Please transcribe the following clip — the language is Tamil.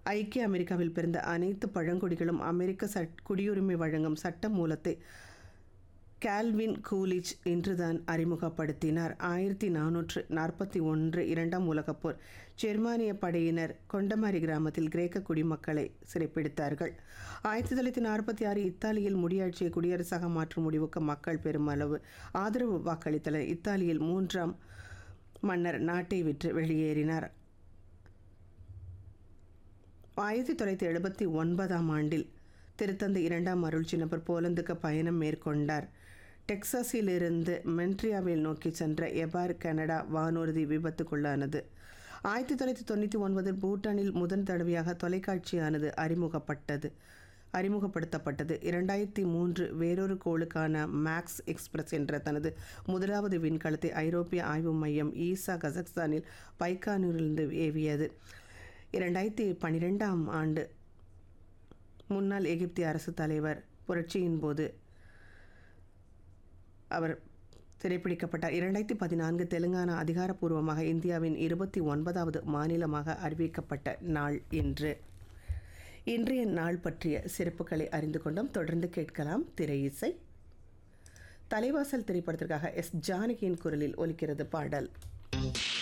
ஐக்கிய அமெரிக்காவில் பிறந்த அனைத்து பழங்குடிகளும் அமெரிக்க சட் குடியுரிமை வழங்கும் சட்ட மூலத்தை கால்வின் கூலிச் இன்றுதான் அறிமுகப்படுத்தினார் ஆயிரத்தி நானூற்று நாற்பத்தி ஒன்று இரண்டாம் உலகப் போர் ஜெர்மானிய படையினர் கொண்டமாரி கிராமத்தில் கிரேக்க குடிமக்களை சிறைப்பிடித்தார்கள் ஆயிரத்தி தொள்ளாயிரத்தி நாற்பத்தி ஆறு இத்தாலியில் முடியாட்சியை குடியரசாக மாற்றும் முடிவுக்கு மக்கள் பெருமளவு ஆதரவு வாக்களித்தனர் இத்தாலியில் மூன்றாம் மன்னர் நாட்டை விட்டு வெளியேறினார் ஆயிரத்தி தொள்ளாயிரத்தி எழுபத்தி ஒன்பதாம் ஆண்டில் திருத்தந்தை இரண்டாம் அருள் சின்னப்பர் போலந்துக்கு பயணம் மேற்கொண்டார் டெக்சாஸிலிருந்து மென்ட்ரியாவில் நோக்கி சென்ற எபார் கனடா வானூர்தி விபத்துக்குள்ளானது ஆயிரத்தி தொள்ளாயிரத்தி தொண்ணூற்றி ஒன்பதில் பூட்டானில் முதன் தடவையாக தொலைக்காட்சியானது அறிமுகப்பட்டது அறிமுகப்படுத்தப்பட்டது இரண்டாயிரத்தி மூன்று வேறொரு கோளுக்கான மேக்ஸ் எக்ஸ்பிரஸ் என்ற தனது முதலாவது விண்கலத்தை ஐரோப்பிய ஆய்வு மையம் ஈசா கசக்ஸ்தானில் பைக்கானூரிலிருந்து ஏவியது இரண்டாயிரத்தி பன்னிரெண்டாம் ஆண்டு முன்னாள் எகிப்திய அரசு தலைவர் புரட்சியின் போது அவர் சிறைப்பிடிக்கப்பட்டார் இரண்டாயிரத்தி பதினான்கு தெலுங்கானா அதிகாரப்பூர்வமாக இந்தியாவின் இருபத்தி ஒன்பதாவது மாநிலமாக அறிவிக்கப்பட்ட நாள் என்று இன்றைய நாள் பற்றிய சிறப்புகளை அறிந்து கொண்டோம் தொடர்ந்து கேட்கலாம் திரை இசை தலைவாசல் திரைப்படத்திற்காக எஸ் ஜானகியின் குரலில் ஒலிக்கிறது பாடல்